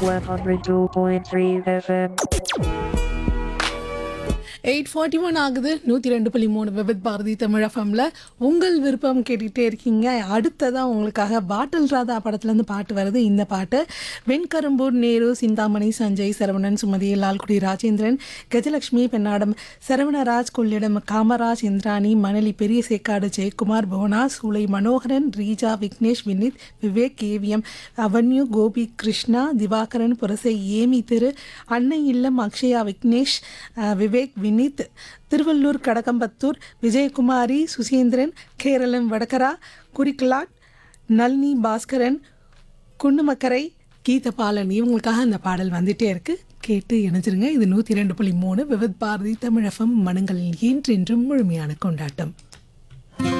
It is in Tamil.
102.3 FM. எயிட் ஃபார்ட்டி ஒன் ஆகுது நூற்றி ரெண்டு புள்ளி மூணு விவித் பாரதி தமிழ் எஃப்எம்ல உங்கள் விருப்பம் கேட்டுக்கிட்டே இருக்கீங்க அடுத்ததான் உங்களுக்காக பாட்டில் ராதா படத்துலேருந்து பாட்டு வருது இந்த பாட்டு வெண்கரும்பூர் நேரு சிந்தாமணி சஞ்சய் சரவணன் சுமதி லால்குடி ராஜேந்திரன் கஜலட்சுமி பெண்ணாடம் சரவணராஜ் கொள்ளிடம் காமராஜ் இந்திராணி மணலி பெரிய Sekkadu Jayakumar Bhuvana Choolai Manoharan Reeja Vignesh Vineeth Vivek KVM avenue Gopi Krishna Divakaran Purasai Amy Thiru Annai Illam Akshaya Vignesh அஹ், விவேக் வினித் திருவள்ளூர் கடகம்பத்தூர் விஜயகுமாரி சுசீந்திரன் கேரளம் வடகரா குறிக்கலாட் நளினி பாஸ்கரன் குன்னுமக்கரை கீதபாலன் இவங்களுக்காக அந்த பாடல் வந்துட்டே இருக்கு கேட்டு இணைஞ்சிருங்க இது நூற்றி ரெண்டு புள்ளி மூணு விவித் பாரதி தமிழகம் மனங்களில் என்றென்றும் முழுமையான கொண்டாட்டம்